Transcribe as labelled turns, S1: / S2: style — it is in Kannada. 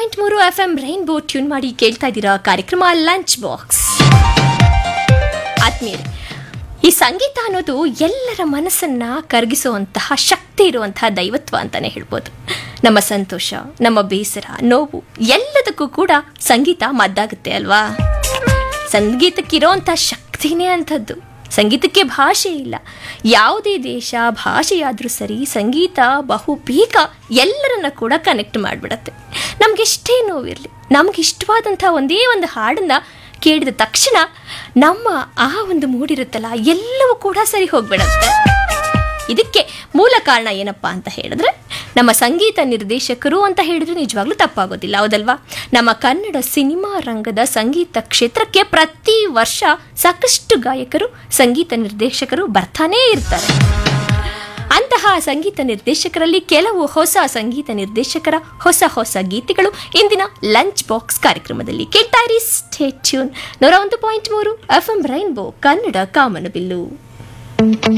S1: ಪಾಯಿಂಟ್ ಮೂರು ಎಫ್ ಎಂ ರೈನ್ಬೋ ಟ್ಯೂನ್ ಮಾಡಿ ಕೇಳ್ತಾ ಇದ್ದೀರಾ ಕಾರ್ಯಕ್ರಮ ಲಂಚ್ ಬಾಕ್ಸ್ ಆತ್ಮೀಯರೇ ಈ ಸಂಗೀತ ಅನ್ನೋದು ಎಲ್ಲರ ಮನಸ್ಸನ್ನ ಕರಗಿಸುವಂತಹ ಶಕ್ತಿ ಇರುವಂತಹ ದೈವತ್ವ ಅಂತಾನೆ ಹೇಳ್ಬೋದು ನಮ್ಮ ಸಂತೋಷ ನಮ್ಮ ಬೇಸರ ನೋವು ಎಲ್ಲದಕ್ಕೂ ಕೂಡ ಸಂಗೀತ ಮದ್ದಾಗುತ್ತೆ ಅಲ್ವಾ ಸಂಗೀತಕ್ಕಿರೋಂಥ ಶಕ್ತಿನೇ ಅಂಥದ್ದು ಸಂಗೀತಕ್ಕೆ ಭಾಷೆ ಇಲ್ಲ ಯಾವುದೇ ದೇಶ ಭಾಷೆಯಾದರೂ ಸರಿ ಸಂಗೀತ ಬಹು ಬೇಗ ಎಲ್ಲರನ್ನ ಕೂಡ ಕನೆಕ್ಟ್ ಮಾಡಿಬಿಡತ್ತೆ ನಮಗೆಷ್ಟೇ ನೋವಿರಲಿ ನಮ್ಗೆ ಇಷ್ಟವಾದಂಥ ಒಂದೇ ಒಂದು ಹಾಡನ್ನ ಕೇಳಿದ ತಕ್ಷಣ ನಮ್ಮ ಆ ಒಂದು ಮೂಡಿರುತ್ತಲ್ಲ ಎಲ್ಲವೂ ಕೂಡ ಸರಿ ಹೋಗ್ಬಿಡತ್ತೆ ಇದಕ್ಕೆ ಮೂಲ ಕಾರಣ ಏನಪ್ಪಾ ಅಂತ ಹೇಳಿದ್ರೆ ನಮ್ಮ ಸಂಗೀತ ನಿರ್ದೇಶಕರು ಅಂತ ಹೇಳಿದ್ರೆ ನಿಜವಾಗ್ಲೂ ತಪ್ಪಾಗೋದಿಲ್ಲ ಹೌದಲ್ವಾ ನಮ್ಮ ಕನ್ನಡ ಸಿನಿಮಾ ರಂಗದ ಸಂಗೀತ ಕ್ಷೇತ್ರಕ್ಕೆ ಪ್ರತಿ ವರ್ಷ ಸಾಕಷ್ಟು ಗಾಯಕರು ಸಂಗೀತ ನಿರ್ದೇಶಕರು ಬರ್ತಾನೇ ಇರ್ತಾರೆ ಅಂತಹ ಸಂಗೀತ ನಿರ್ದೇಶಕರಲ್ಲಿ ಕೆಲವು ಹೊಸ ಸಂಗೀತ ನಿರ್ದೇಶಕರ ಹೊಸ ಹೊಸ ಗೀತೆಗಳು ಇಂದಿನ ಲಂಚ್ ಬಾಕ್ಸ್ ಕಾರ್ಯಕ್ರಮದಲ್ಲಿ ಕೇಳ್ತಾ ಇರಿ ಸ್ಟೇ ಟ್ಯೂನ್ ನೂರ ಒಂದು ಪಾಯಿಂಟ್ ಮೂರು ಎಫ್ ಎಂ ರೈನ್ಬೋ ಕನ್ನಡ ಕಾಮನಬಿಲ್ಲು